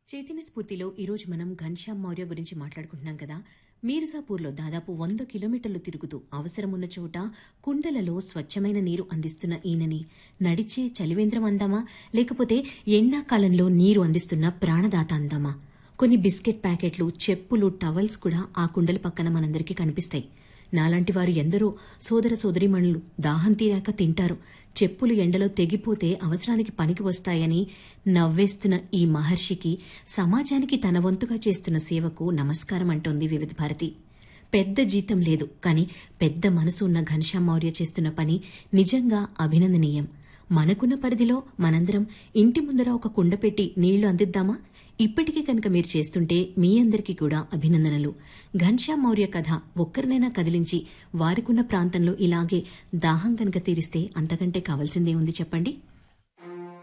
చైతన్య స్ఫూర్తిలో ఈరోజు మనం ఘన్శ్యామ్ మౌర్య గురించి మాట్లాడుకుంటున్నాం కదా మీర్జాపూర్లో దాదాపు వంద కిలోమీటర్లు తిరుగుతూ అవసరమున్న చోట కుండలలో స్వచ్ఛమైన నీరు అందిస్తున్న ఈయనని నడిచే చలివేంద్రం అందామా లేకపోతే ఎండాకాలంలో నీరు అందిస్తున్న ప్రాణదాత అందామా కొన్ని బిస్కెట్ ప్యాకెట్లు చెప్పులు టవల్స్ కూడా ఆ కుండల పక్కన మనందరికీ కనిపిస్తాయి నాలాంటి వారు ఎందరో సోదర సోదరిమణులు దాహం తీరాక తింటారు చెప్పులు ఎండలో తెగిపోతే అవసరానికి పనికి వస్తాయని నవ్వేస్తున్న ఈ మహర్షికి సమాజానికి తన వంతుగా చేస్తున్న సేవకు నమస్కారం అంటోంది వివిధ భారతి పెద్ద జీతం లేదు కానీ పెద్ద మనసు ఉన్న ఘనశ్యామ్ మౌర్య చేస్తున్న పని నిజంగా అభినందనీయం మనకున్న పరిధిలో మనందరం ఇంటి ముందర ఒక కుండ పెట్టి నీళ్లు అందిద్దామా ఇప్పటికీ కనుక మీరు చేస్తుంటే మీ అందరికీ కూడా అభినందనలు ఘన్శ్యామ్ మౌర్య కథ ఒక్కరినైనా కదిలించి వారికున్న ప్రాంతంలో ఇలాగే దాహం కనుక తీరిస్తే అంతకంటే కావాల్సిందే ఉంది చెప్పండి